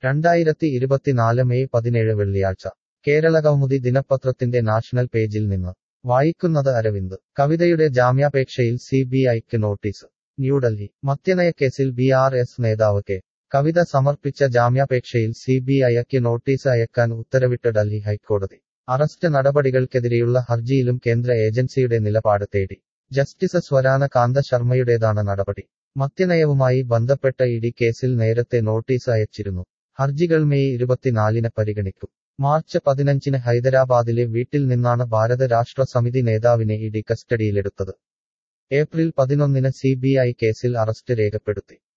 രണ്ടായിരത്തി ഇരുപത്തിനാല് മെയ് പതിനേഴ് വെള്ളിയാഴ്ച കേരള കൗമുദി ദിനപത്രത്തിന്റെ നാഷണൽ പേജിൽ നിന്ന് വായിക്കുന്നത് അരവിന്ദ് കവിതയുടെ ജാമ്യാപേക്ഷയിൽ സി ബി ഐക്ക് നോട്ടീസ് ന്യൂഡൽഹി മദ്യനയക്കേസിൽ ബി ആർ എസ് നേതാവ് കെ കവിത സമർപ്പിച്ച ജാമ്യാപേക്ഷയിൽ സി ബി ഐക്ക് നോട്ടീസ് അയക്കാൻ ഉത്തരവിട്ട് ഡൽഹി ഹൈക്കോടതി അറസ്റ്റ് നടപടികൾക്കെതിരെയുള്ള ഹർജിയിലും കേന്ദ്ര ഏജൻസിയുടെ നിലപാട് തേടി ജസ്റ്റിസ് സ്വരാന കാന്ത ശർമ്മയുടേതാണ് നടപടി മദ്യനയവുമായി ബന്ധപ്പെട്ട ഇഡി കേസിൽ നേരത്തെ നോട്ടീസ് അയച്ചിരുന്നു ഹർജികൾ മെയ് ഇരുപത്തിനാലിന് പരിഗണിക്കും മാർച്ച് പതിനഞ്ചിന് ഹൈദരാബാദിലെ വീട്ടിൽ നിന്നാണ് ഭാരത രാഷ്ട്ര സമിതി നേതാവിനെ ഇഡി കസ്റ്റഡിയിലെടുത്തത് ഏപ്രിൽ പതിനൊന്നിന് സി ബി ഐ കേസിൽ അറസ്റ്റ് രേഖപ്പെടുത്തി